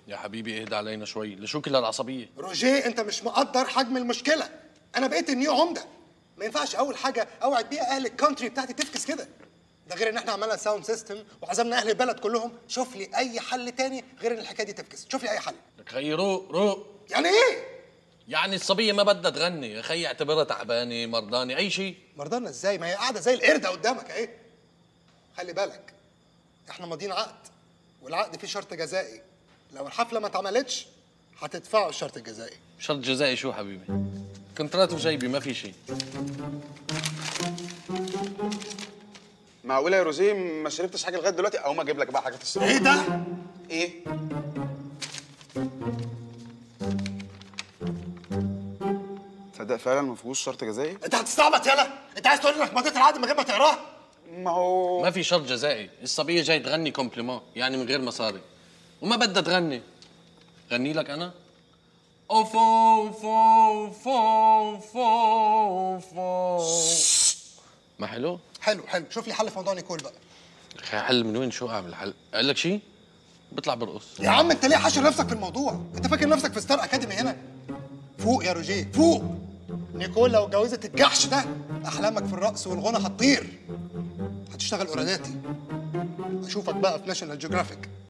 يا حبيبي اهدى علينا شوي لشو كل هالعصبيه روجيه انت مش مقدر حجم المشكله انا بقيت النيو عمده ما ينفعش اول حاجه اوعد بيها اهل الكونتري بتاعتي تفكس كده ده غير ان احنا عملنا ساوند سيستم وعزمنا اهل البلد كلهم شوف لي اي حل تاني غير ان الحكايه دي تفكس شوف لي اي حل لك خيي روق روق يعني ايه يعني الصبيه ما بدها تغني يا خيي اعتبرها تعبانه مرضانه اي شيء مرضانا ازاي ما هي قاعده زي القرده قدامك اهي خلي بالك احنا ماضيين عقد والعقد فيه شرط جزائي لو الحفله ما اتعملتش هتدفعوا الشرط الجزائي شرط جزائي شو حبيبي كونترات وجيبي ما في شيء معقوله يا روزيه ما شربتش حاجه لغايه دلوقتي او ما اجيب لك بقى حاجه تشربها ايه ده ايه تصدق فعلا ما فيهوش شرط جزائي انت هتستعبط يلا انت عايز تقول لي انك مضيت العقد من غير ما تقراه ما هو ما في شرط جزائي الصبيه جاي تغني كومبليمون يعني من غير مصاري وما بدها تغني غني لك انا اوفو فو فو فو فو ما حلو؟ حلو حلو شوف لي حل في موضوع نيكول بقى اخي حل من وين شو اعمل حل؟ اقول لك شيء؟ بطلع برقص يا عم انت ليه حاشر نفسك في الموضوع انت فاكر نفسك في ستار اكاديمي هنا فوق يا روجيه فوق نيكول لو اتجوزت الجحش ده احلامك في الرقص والغنى هتطير هتشتغل اوراداتي اشوفك بقى في ناشونال جيوغرافيك